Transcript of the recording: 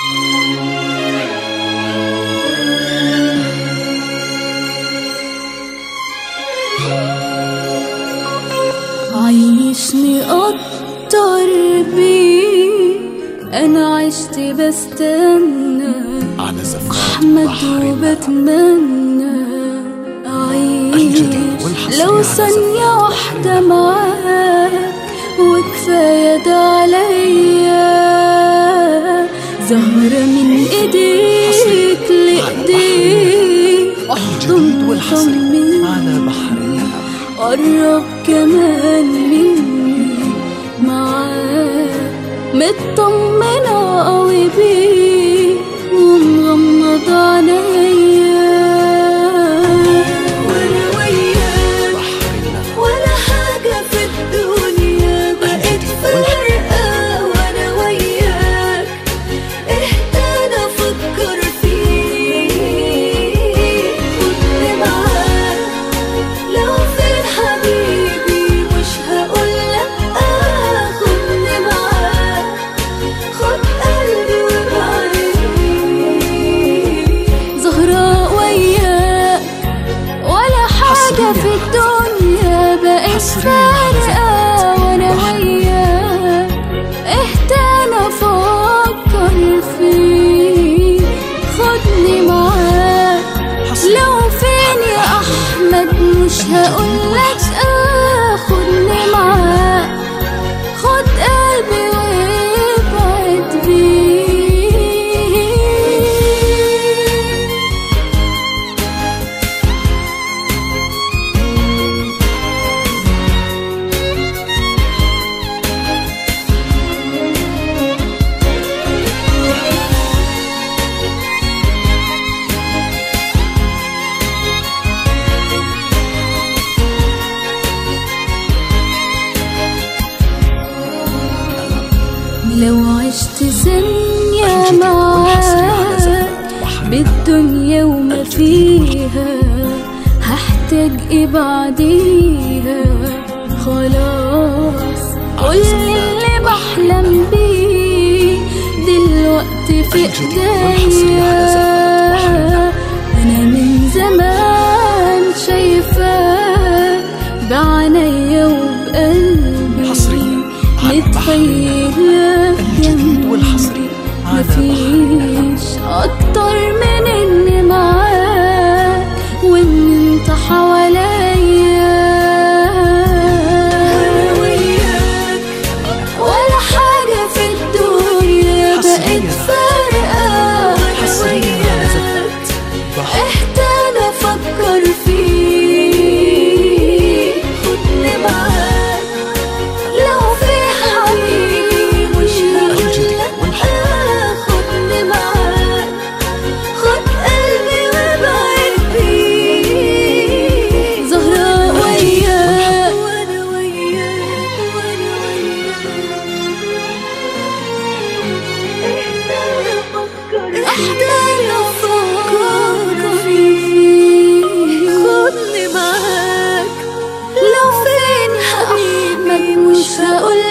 عيشني أكتر بيه أنا عشت بستنى على زفات أحمد بحر الندى وبتمنى الجديد أعيش والحصري لو على ثانية زفات واحدة معاك وكفاية ده عليا زهرة من إيديك لإيديك الجديد أحضن والحصري على وطمن بحر الندى قرب كمان مني معاك مطمنة قوي بيك ومغمض عينيا وانا وياك بحر الندى ولا حاجة في الدنيا بقت فارقة وانا وياك اهدى افكر فيك كنت معاك لو في حبيبي مش هقولك خدني معاك خد قلبي وابعدني زهراء وياك ولا حاجة في الدنيا بقت حصرياً على فارقة وانا وياك اهتم افكر فيك خدني معاك لو فين يا احمد مش هقولك خدني معاك خد قلبي وابعد بيه لو عشت ثانية الجديد والحصري على معاك زفات بحر الندى بالدنيا وما فيها هحتاج ايه بعديها خلاص كل اللي بحلم بيه دلوقتي في الجديد والحصري على زفات بحر ايديا انا من زمان شايفاك بعينيا وبقلبي حصرياً على بحر متخيلة الجديد والحصري على بحر الندى مفيش اكتر من اني معاك وان انت حواليا وياك ولا حاجة في الدنيا بقت حصرياً. فارقة حصرياً على زفات بحر احتاج افكر فيك خدني معاك لو في حبيبي مش الجديد هقولك والحصري. خدني معاك خد قلبي وابعد بيه زهراء وياك وانا وياك وانا وياك احتاج افكر فيك خدني معاك لو فين حبيبي مش هقول